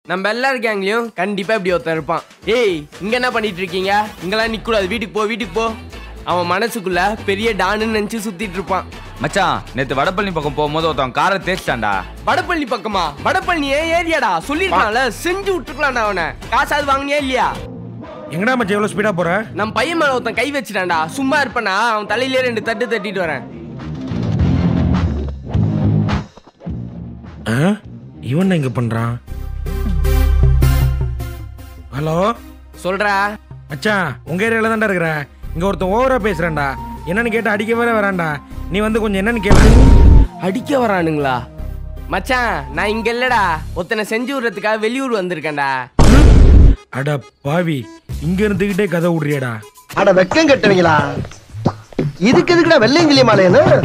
நம்ம எல்லார் கேங்லயும் கண்டிப்பா இப்படி ஒருத்தன் இருப்பான் ஏய் இங்க என்ன பண்ணிட்டு இருக்கீங்க இங்கெல்லாம் நிக்கூடாது வீட்டுக்கு போ வீட்டுக்கு போ அவன் மனசுக்குள்ள பெரிய டானுன்னு நினைச்சு சுத்திட்டு இருப்பான் மச்சான் நேத்து வடபழனி பக்கம் போகும்போது ஒருத்தன் காரை தேய்ச்சிட்டான்டா வடபழனி பக்கமா வடபழனி ஏன் ஏரியாடா சொல்லிருக்கான்ல செஞ்சு விட்டுருக்கலாம்டா அவனை காசாவது வாங்கினியா இல்லையா எங்கடா மச்சான் எவ்வளவு ஸ்பீடா போற நம்ம பையன் மேல ஒருத்தன் கை வச்சிட்டான்டா சும்மா இருப்பனா அவன் தலையிலே ரெண்டு தட்டு தட்டிட்டு வரேன் ஆ? இவன் இங்க பண்றான் ஹலோ சொல்றா மச்சான் உங்க ஏரியால தான்டா இருக்கிறேன் இங்க ஒருத்தன் ஓவரா பேசுறான்டா என்னன்னு கேட்டு அடிக்க வேற வரான்டா நீ வந்து கொஞ்சம் என்னன்னு கேளு அடிக்க வரானுங்களா மச்சான் நான் இங்க இல்லடா ஒருத்தனை செஞ்சு விடுறதுக்காக வெளியூர் வந்திருக்கேன்டா அட பாவி இங்க இருந்துகிட்டே கதை விடுறியடா அட வெக்கம் கட்டுவீங்களா இதுக்கு எதுக்குடா வெள்ளையங்கிலி மாலையன்னு